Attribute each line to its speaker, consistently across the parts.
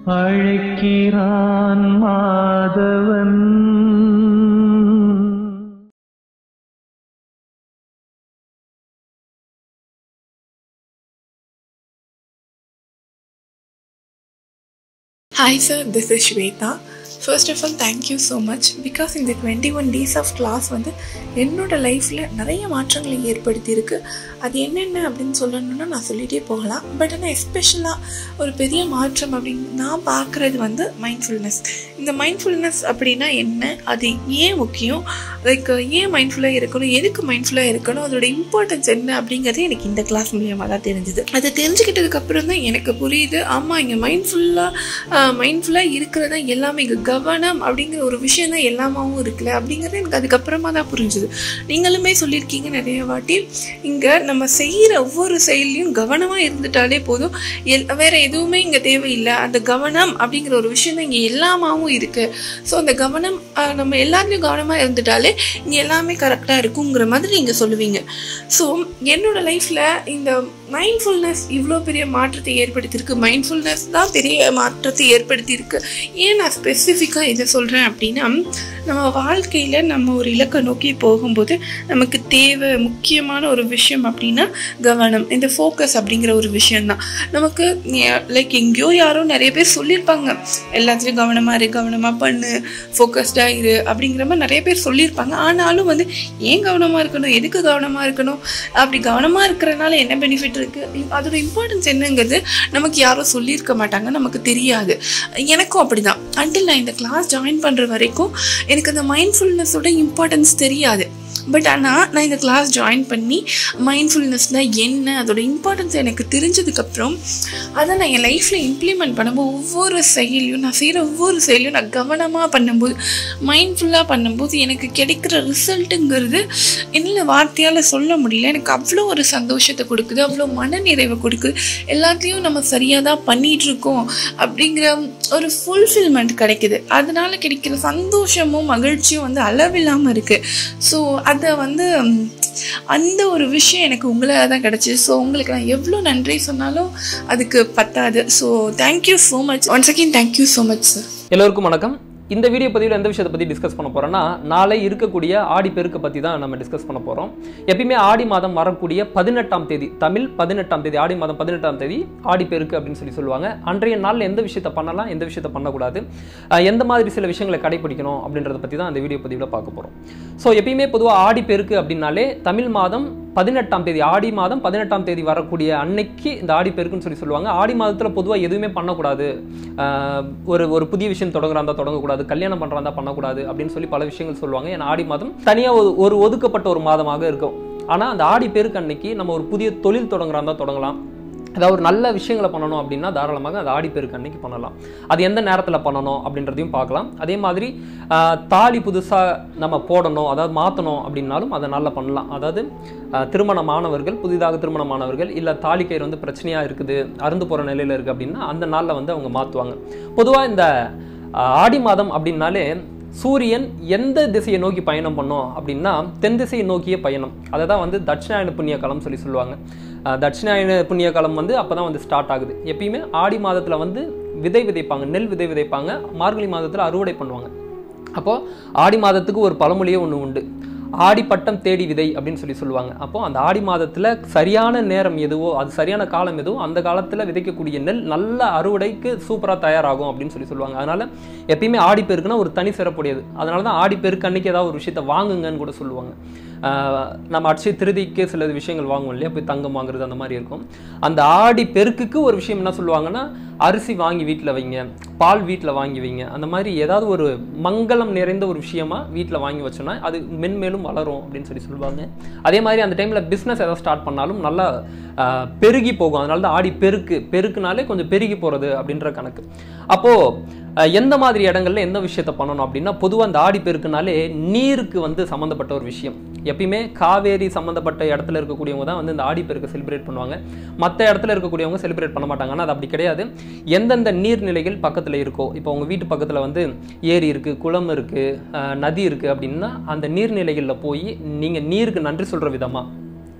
Speaker 1: அழைக்கிறான் Madhavan
Speaker 2: Hi sir, this is Shweta. First of all thank you so much because இந்த twenty one days of class வந்து என்னோட லைஃப்பில் நிறைய மாற்றங்களை ஏற்படுத்தியிருக்கு அது என்னென்ன அப்படின்னு சொல்லணும்னா நான் சொல்லிகிட்டே போகலாம் பட் ஆனால் எஸ்பெஷலாக ஒரு பெரிய மாற்றம் அப்படின்னு நான் பார்க்குறது வந்து மைண்ட்ஃபுல்னஸ் இந்த மைண்ட்ஃபுல்னஸ் அப்படின்னா என்ன அது ஏன் முக்கியம் லைக் ஏன் மைண்ட்ஃபுல்லாக இருக்கணும் எதுக்கு மைண்ட்ஃபுல்லாக இருக்கணும் அதோட இம்பார்ட்டன்ஸ் என்ன அப்படிங்கிறது எனக்கு இந்த கிளாஸ் மூலியமாக தான் தெரிஞ்சுது அதை தெரிஞ்சுக்கிட்டதுக்கு அப்புறம் தான் எனக்கு புரியுது ஆமாம் இங்கே மைண்ட்ஃபுல்லாக மைண்ட்ஃபுல்லாக இருக்கிறதா எல்லாமே இங்கே கவனம் அப்படிங்கிற ஒரு விஷயம் தான் எல்லாமாவும் இருக்குல்ல அப்படிங்கிறது எனக்கு அதுக்கப்புறமா தான் புரிஞ்சுது நீங்களுமே சொல்லியிருக்கீங்க நிறைய வாட்டி இங்கே நம்ம செய்கிற ஒவ்வொரு செயல்லையும் கவனமாக இருந்துட்டாலே போதும் எல் வேற எதுவுமே இங்கே தேவையில்லை அந்த கவனம் அப்படிங்கிற ஒரு விஷயம் தான் இங்கே எல்லாமாவும் இருக்குது ஸோ அந்த கவனம் ஆஹ், நம்ம எல்லாத்துலேயும் கவனமாக இருந்துட்டாலே இங்கே எல்லாமே கரெக்டாக இருக்குங்கிற மாதிரி நீங்கள் சொல்லுவீங்க ஸோ என்னோட லைஃப்பில் இந்த மைண்ட்ஃபுல்னஸ் இவ்வளோ பெரிய மாற்றத்தை ஏற்படுத்தியிருக்கு மைண்ட்ஃபுல்னஸ் தான் பெரிய மாற்றத்தை ஏற்படுத்தியிருக்கு ஏன் நான் ஸ்பெசிஃபிக்காக இதை சொல்கிறேன் அப்படின்னா நம்ம வாழ்க்கையில் நம்ம ஒரு இலக்கை நோக்கி போகும்போது நமக்கு தேவை முக்கியமான ஒரு விஷயம் அப்படின்னா கவனம் இந்த ஃபோக்கஸ் அப்படிங்கிற ஒரு விஷயம்தான் நமக்கு லைக் எங்கேயோ யாரோ நிறைய பேர் சொல்லியிருப்பாங்க எல்லாத்துலேயும் கவனமாக இரு கவனமாக பண்ணு ஃபோக்கஸ்டாக இரு அப்படிங்கிற மாதிரி நிறைய பேர் சொல்லியிருப்பாங்க ஆனாலும் வந்து ஏன் கவனமாக இருக்கணும் எதுக்கு கவனமாக இருக்கணும் அப்படி கவனமாக இருக்கிறனால என்ன பெனிஃபிட் இருக்குது அதோட இம்பார்ட்டன்ஸ் என்னங்கிறது நமக்கு யாரும் சொல்லியிருக்க மாட்டாங்க நமக்கு தெரியாது எனக்கும் அப்படிதான் அண்டில் நான் இந்த கிளாஸ் ஜாயின் பண்ணுற வரைக்கும் எனக்கு அந்த மைண்ட்ஃபுல்னஸோட இம்பார்ட்டன்ஸ் தெரியாது பட் ஆனால் நான் இந்த கிளாஸ் ஜாயின் பண்ணி மைண்ட்ஃபுல்னஸ்னால் என்ன அதோட இம்பார்ட்டன்ஸ் எனக்கு தெரிஞ்சதுக்கப்புறம் அதை நான் என் லைஃப்பில் இம்ப்ளிமெண்ட் பண்ணும்போது ஒவ்வொரு செயலையும் நான் செய்கிற ஒவ்வொரு செயலையும் நான் கவனமாக பண்ணும்போது மைண்ட்ஃபுல்லாக பண்ணும்போது எனக்கு கிடைக்கிற ரிசல்ட்டுங்கிறது என்ன வார்த்தையால் சொல்ல முடியல எனக்கு அவ்வளோ ஒரு சந்தோஷத்தை கொடுக்குது அவ்வளோ மன நிறைவை கொடுக்குது எல்லாத்தையும் நம்ம சரியாக தான் பண்ணிட்டு இருக்கோம் அப்படிங்கிற ஒரு ஃபுல்ஃபில்மெண்ட் கிடைக்குது அதனால கிடைக்கிற சந்தோஷமும் மகிழ்ச்சியும் வந்து அளவில்லாமல் இருக்குது ஸோ அதை வந்து ம், அந்த ஒரு விஷயம் எனக்கு உங்களால் தான் கிடச்சிது ஸோ உங்களுக்கு நான் எவ்வளோ நன்றி சொன்னாலும் அதுக்கு பத்தாது so thank you so much once again thank you so much sir
Speaker 3: எல்லோருக்கும் வணக்கம் இந்த வீடியோ பதிவில் எந்த விஷயத்தை பற்றி டிஸ்கஸ் பண்ண போகிறோம்னா நாளை இருக்கக்கூடிய ஆடி பெருக்கை பற்றி தான் நம்ம டிஸ்கஸ் பண்ண போகிறோம் எப்பயுமே ஆடி மாதம் வரக்கூடிய பதினெட்டாம் தேதி தமிழ் பதினெட்டாம் தேதி ஆடி மாதம் பதினெட்டாம் தேதி ஆடி பெருக்கு அப்படின்னு சொல்லி சொல்லுவாங்க அன்றைய நாளில் எந்த விஷயத்தை பண்ணலாம் எந்த விஷயத்தை பண்ணக்கூடாது அஹ் எந்த மாதிரி சில விஷயங்களை கடைபிடிக்கணும் அப்படின்றத பற்றி தான் இந்த வீடியோ பதிவில் பார்க்க போகிறோம் ஸோ எப்பயுமே பொதுவாக ஆடி பெருக்கு அப்படின்னாலே தமிழ் மாதம் பதினெட்டாம் தேதி ஆடி மாதம் பதினெட்டாம் தேதி வரக்கூடிய அன்னைக்கு இந்த ஆடி பெருக்குன்னு சொல்லி சொல்லுவாங்க ஆடி மாதத்தில் பொதுவாக எதுவுமே பண்ணக்கூடாது ஆஹ் ஒரு ஒரு புதிய விஷயம் தொடங்குறா இருந்தால் தொடங்கக்கூடாது கல்யாணம் பண்ணுறா இருந்தால் பண்ணக்கூடாது அப்படின்னு சொல்லி பல விஷயங்கள் சொல்லுவாங்க ஏன்னா ஆடி மாதம் தனியாக ஒரு ஒரு ஒதுக்கப்பட்ட ஒரு மாதமாக இருக்கும் ஆனால் அந்த ஆடி பெருக்கு அன்னைக்கு நம்ம ஒரு புதிய தொழில் தொடங்குறா இருந்தால் தொடங்கலாம் ஏதாவது ஒரு நல்ல விஷயங்களை பண்ணணும் அப்படின்னா தாராளமாக அது ஆடிப்பெருக்கு அன்னைக்கு பண்ணலாம் அது எந்த நேரத்தில் பண்ணணும் அப்படின்றதையும் பார்க்கலாம் அதே மாதிரி ஆஹ், தாலி புதுசாக நம்ம போடணும் அதாவது மாற்றணும் அப்படின்னாலும் அதை நல்லா பண்ணலாம் அதாவது ஆஹ், திருமணமானவர்கள் புதிதாக திருமணமானவர்கள் இல்லை தாலி கயிறு வந்து பிரச்சனையாக இருக்குது அருந்து போகிற நிலையில் இருக்குது அப்படின்னா அந்த நாளில் வந்து அவங்க மாற்றுவாங்க பொதுவாக இந்த ஆஹ், ஆடி மாதம் அப்படின்னாலே சூரியன் எந்த திசையை நோக்கி பயணம் பண்ணோம் அப்படின்னா தென் திசையை நோக்கிய பயணம் அதை தான் வந்து தட்சிணாயன புண்ணிய காலம் சொல்லி சொல்லுவாங்க அஹ் தட்சிணாயன புண்ணிய காலம் வந்து அப்போ தான் வந்து ஸ்டார்ட் ஆகுது எப்பயுமே ஆடி மாதத்தில் வந்து விதை விதைப்பாங்க நெல் விதை விதைப்பாங்க மார்கழி மாதத்தில் அறுவடை பண்ணுவாங்க அப்போது ஆடி மாதத்துக்கு ஒரு பழமொழியே ஒன்று உண்டு ஆடி பட்டம் தேடி விதை அப்படின்னு சொல்லி சொல்லுவாங்க அப்போ அந்த ஆடி மாதத்தில் சரியான நேரம் எதுவோ அது சரியான காலம் எதுவோ அந்த காலத்தில் விதைக்கக்கூடிய நெல் நல்ல அறுவடைக்கு சூப்பராக தயாராகும் அப்படின்னு சொல்லி சொல்லுவாங்க அதனால எப்பயுமே ஆடி பெருக்குன்னா ஒரு தனி சிறப்புடையது அதனால தான் ஆடி பெருக்கு அன்னைக்கு ஏதாவது ஒரு விஷயத்தை வாங்குங்கன்னு கூட சொல்லுவாங்க ஆஹ் நம்ம அட்சய திருதிக்கு சில விஷயங்கள் வாங்குவோம் இல்லையா போய் தங்கம் வாங்குறது அந்த மாதிரி இருக்கும் அந்த ஆடி பெருக்குக்கு ஒரு விஷயம் என்ன சொல்லுவாங்கன்னா அரிசி வாங்கி வீட்டில் வைங்க பால் வீட்டில் வாங்கி வைங்க அந்த மாதிரி ஏதாவது ஒரு மங்களம் நிறைந்த ஒரு விஷயமா வீட்டில் வாங்கி வச்சோன்னா அது மென்மேலும் வளரும் அப்படின்னு சொல்லி சொல்லுவாங்க அதே மாதிரி அந்த டைமில் பிஸ்னஸ் ஏதாவது ஸ்டார்ட் பண்ணாலும் நல்லா ஆஹ், பெருகி போகும் அதனால தான் ஆடி பெருக்கு பெருக்குனாலே கொஞ்சம் பெருகி போகிறது அப்படின்ற கணக்கு அப்போது அஹ் எந்த மாதிரி இடங்கள்ல எந்த விஷயத்த பண்ணணும் அப்படின்னா பொதுவாக அந்த ஆடி பெருக்குனாலே நீருக்கு வந்து சம்மந்தப்பட்ட ஒரு விஷயம் எப்பயுமே காவேரி சம்மந்தப்பட்ட இடத்துல இருக்கக்கூடியவங்க தான் வந்து இந்த ஆடி பெருக்கு செலிப்ரேட் பண்ணுவாங்க மற்ற இடத்துல இருக்கக்கூடியவங்க செலிப்ரேட் பண்ண மாட்டாங்க ஆனால் அது அப்படி கிடையாது எந்தெந்த நீர்நிலைகள் பக்கத்தில் இருக்கோ இப்போ உங்கள் வீட்டு பக்கத்தில் வந்து ஏரி இருக்குது குளம் இருக்குது நதி இருக்குது அப்படின்னா அந்த நீர்நிலைகளில் போய் நீங்கள் நீருக்கு நன்றி சொல்கிற விதமாக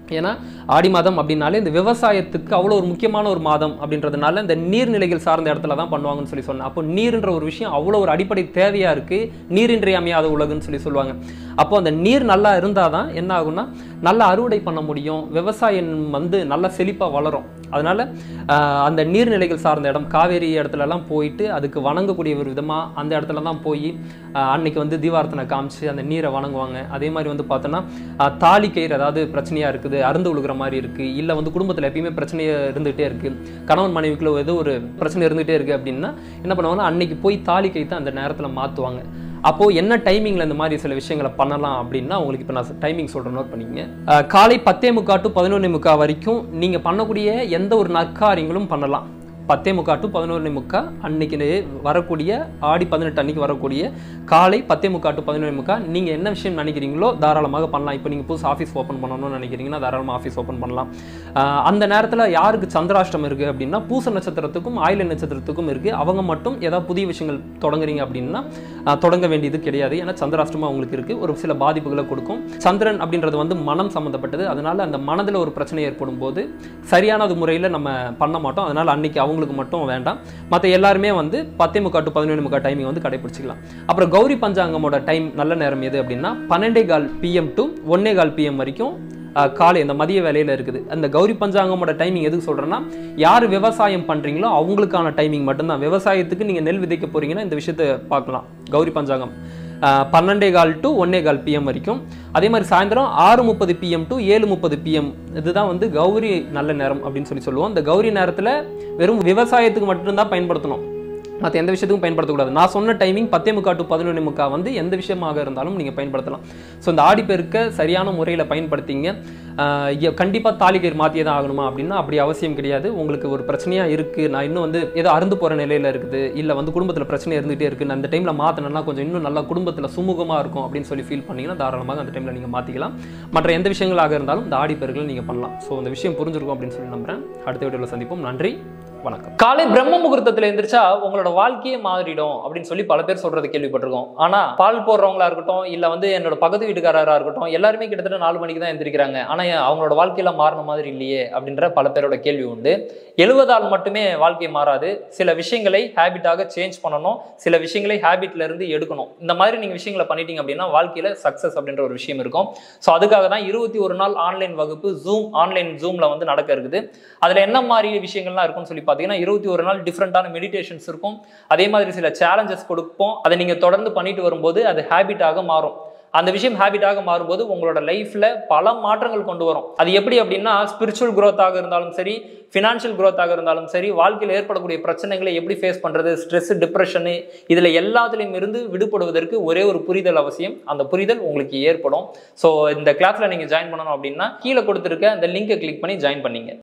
Speaker 3: ஏன்னா ஆடி மாதம் அப்படின்னாலே இந்த விவசாயத்துக்கு அவ்வளோ ஒரு முக்கியமான ஒரு மாதம் அப்படின்றதுனால இந்த நீர்நிலைகள் சார்ந்த இடத்துல தான் பண்ணுவாங்கன்னு சொல்லி சொன்னேன் அப்போ நீர்ன்ற ஒரு விஷயம் அவ்வளோ ஒரு அடிப்படை தேவையாக இருக்குது நீரின்றி அமையாத உலகுன்னு சொல்லி சொல்லுவாங்க அப்போ அந்த நீர் நல்லா இருந்தால் தான் என்ன ஆகும்னா நல்லா அறுவடை பண்ண முடியும் விவசாயம் வந்து நல்லா செழிப்பாக வளரும் அதனால ஆஹ், அந்த நீர்நிலைகள் சார்ந்த இடம் காவேரி இடத்துலலாம் போயிட்டு அதுக்கு வணங்கக்கூடிய ஒரு விதமாக அந்த இடத்துல தான் போய் ஆஹ், அன்னைக்கு வந்து தீபார்த்தனை காமிச்சு அந்த நீரை வணங்குவாங்க அதே மாதிரி வந்து பார்த்தோன்னா ஆஹ், தாலி கயிறு ஏதாவது பிரச்சனையாக இருக்குது அருந்து விழுகிற மாதிரி இருக்குது இல்லை வந்து குடும்பத்தில் எப்பயுமே பிரச்சனையே இருந்துகிட்டே இருக்குது கணவன் மனைவிக்குள்ள ஏதோ ஒரு பிரச்சனை இருந்துகிட்டே இருக்குது அப்படின்னா என்ன பண்ணுவாங்கன்னா அன்னைக்கு போய் தாலி கயிற்று அந்த நேரத்தில் மாற்றுவாங்க அப்போது என்ன டைமிங்கில் இந்த மாதிரி சில விஷயங்களை பண்ணலாம் அப்படின்னா உங்களுக்கு இப்போ நான் டைமிங் சொல்கிறேன் நோட் பண்ணிக்கங்க அஹ் காலை பத்தே முக்கா டு பதினொன்று முக்கா வரைக்கும் நீங்கள் பண்ணக்கூடிய எந்த ஒரு நற்காரியங்களும் பண்ணலாம் பத்தே முக்கா டு பதினொன்று முக்கா அன்னைக்கு வரக்கூடிய ஆடி பதினெட்டு அன்னைக்கு வரக்கூடிய காலை பத்தே முக்கா டு பதினொன்று முக்கா நீங்கள் என்ன விஷயம் நினைக்கிறீங்களோ தாராளமாக பண்ணலாம் இப்போ நீங்கள் புதுசு ஆஃபீஸ் ஓப்பன் பண்ணணும்னு நினைக்கிறீங்கன்னா தாராளமாக ஆஃபீஸ் ஓப்பன் பண்ணலாம் அஹ் அந்த நேரத்தில் யாருக்கு சந்திராஷ்டம் இருக்குது அப்படின்னா பூச நட்சத்திரத்துக்கும் ஆயில நட்சத்திரத்துக்கும் இருக்குது அவங்க மட்டும் ஏதாவது புதிய விஷயங்கள் தொடங்குறீங்க அப்படின்னா அஹ், தொடங்க வேண்டியது கிடையாது ஏன்னா சந்திராஷ்டமம் அவங்களுக்கு இருக்குது ஒரு சில பாதிப்புகளை கொடுக்கும் சந்திரன் அப்படின்றது வந்து மனம் சம்மந்தப்பட்டது அதனால அந்த மனதில் ஒரு பிரச்சனை ஏற்படும் போது சரியான முறையில் நம்ம பண்ண மாட்டோம் அதனால அன்னைக்கு அவங்களுக்கு மட்டும் வேண்டாம் மற்ற எல்லாருமே வந்து பத்தே முக்கா டு பதினொன்று முக்கா டைமிங் வந்து கடைபிடிச்சிக்கலாம் அப்புறம் கௌரி பஞ்சாங்கமோட டைம் நல்ல நேரம் எது அப்படின்னா பன்னெண்டே கால் பிஎம் டு ஒன்னே கால் பிஎம் வரைக்கும் அஹ், காலை இந்த மதிய வேலையில் இருக்குது அந்த கௌரி பஞ்சாங்கமோட டைமிங் எதுக்கு சொல்கிறேன்னா யார் விவசாயம் பண்ணுறீங்களோ அவங்களுக்கான டைமிங் மட்டும்தான் விவசாயத்துக்கு நீங்கள் நெல் விதைக்க போகிறீங்கன்னா இந்த விஷயத்தை பார்க்கலாம் கௌரி பஞ்சாங்கம் அஹ், பன்னெண்டே கால் டு ஒன்னே கால் பிஎம் வரைக்கும் அதே மாதிரி சாயந்தரம் ஆறு முப்பது பிஎம் டு ஏழு முப்பது பிஎம் இதுதான் வந்து கௌரி நல்ல நேரம் அப்படின்னு சொல்லி சொல்லுவோம் இந்த கௌரி நேரத்தில் வெறும் விவசாயத்துக்கு மட்டும்தான் பயன்படுத்தணும் மற்ற எந்த விஷயத்துக்கும் பயன்படுத்தக்கூடாது நான் சொன்ன டைமிங் பத்தே முக்கா டு பதினொன்று முக்கா வந்து எந்த விஷயமாக இருந்தாலும் நீங்கள் பயன்படுத்தலாம் ஸோ இந்த ஆடிப்பெருக்க சரியான முறையில் பயன்படுத்திங்க கண்டிப்பாக தாலிகர் மாற்றியே தான் ஆகணுமா அப்படின்னா அப்படி அவசியம் கிடையாது உங்களுக்கு ஒரு பிரச்சனையாக இருக்குது நான் இன்னும் வந்து ஏதோ அருந்து போகிற நிலையில் இருக்குது இல்லை வந்து குடும்பத்தில் பிரச்சனை இருந்துகிட்டே இருக்குது நான் அந்த டைமில் மாற்றினா கொஞ்சம் இன்னும் நல்லா குடும்பத்தில் சுமூகமாக இருக்கும் அப்படின்னு சொல்லி ஃபீல் பண்ணீங்கன்னா தாராளமாக அந்த டைமில் நீங்கள் மாற்றிக்கலாம் மற்ற எந்த விஷயங்களாக இருந்தாலும் இந்த ஆடிப்பெருக்களை நீங்கள் பண்ணலாம் ஸோ இந்த விஷயம் புரிஞ்சிருக்கும் அப்படின்னு சொல்லி நம்புறேன் அடுத்த வீடியோவில் சந்திப்போம் நன்றி வணக்கம் காலை பிரம்ம முகூர்த்தத்தில் எந்திரிச்சா உங்களோட வாழ்க்கையே மாறிடும் அப்படின்னு சொல்லி பல பேர் சொல்றது கேள்விப்பட்டிருக்கோம் ஆனா பால் போடுறவங்களா இருக்கட்டும் இல்ல வந்து என்னோட பக்கத்து வீட்டுக்காரரா இருக்கட்டும் எல்லாருமே கிட்டத்தட்ட நாலு மணிக்கு தான் எந்திரிக்கிறாங்க ஆனா ஏன் அவங்களோட வாழ்க்கையில மாறின மாதிரி இல்லையே அப்படின்ற பல பேரோட கேள்வி உண்டு எழுவதால் மட்டுமே வாழ்க்கை மாறாது சில விஷயங்களை ஹேபிட்டாக சேஞ்ச் பண்ணணும் சில விஷயங்களை ஹேபிட்ல இருந்து எடுக்கணும் இந்த மாதிரி நீங்க விஷயங்களை பண்ணிட்டீங்க அப்படின்னா வாழ்க்கையில சக்சஸ் அப்படின்ற ஒரு விஷயம் இருக்கும் ஸோ அதுக்காக தான் இருபத்தி ஒரு நாள் ஆன்லைன் வகுப்பு ஜூம் ஆன்லைன் ஜூம்ல வந்து நடக்க இருக்குது அதுல என்ன மாதிரி விஷயங்கள்லாம் இருக்கும்னு சொல்லி பார்த்தீங்கன்னா இருபத்தி ஒரு நாள் டிஃப்ரெண்டான மெடிடேஷன்ஸ் இருக்கும் அதே மாதிரி சில சேலஞ்சஸ் கொடுப்போம் அதை நீங்க தொடர்ந்து பண்ணிட்டு வரும்போது அது ஹேபிட்டாக மாறும் அந்த விஷயம் ஹேபிட்டாக மாறும்போது உங்களோட லைஃப்ல பல மாற்றங்கள் கொண்டு வரும் அது எப்படி அப்படின்னா ஸ்பிரிச்சுவல் growth-ஆக இருந்தாலும் சரி ஃபினான்ஷியல் growth-ஆக இருந்தாலும் சரி வாழ்க்கையில் ஏற்படக்கூடிய பிரச்சனைகளை எப்படி ஃபேஸ் பண்றது ஸ்ட்ரெஸ் டிப்ரெஷனு இதுல எல்லாத்துலேயும் இருந்து விடுபடுவதற்கு ஒரே ஒரு புரிதல் அவசியம் அந்த புரிதல் உங்களுக்கு ஏற்படும் ஸோ இந்த கிளாஸ்ல நீங்க ஜாயின் பண்ணணும் அப்படின்னா கீழே கொடுத்துருக்க அந்த லிங்கை கிளிக் பண்ணி ஜாயின் பண்ணீங்க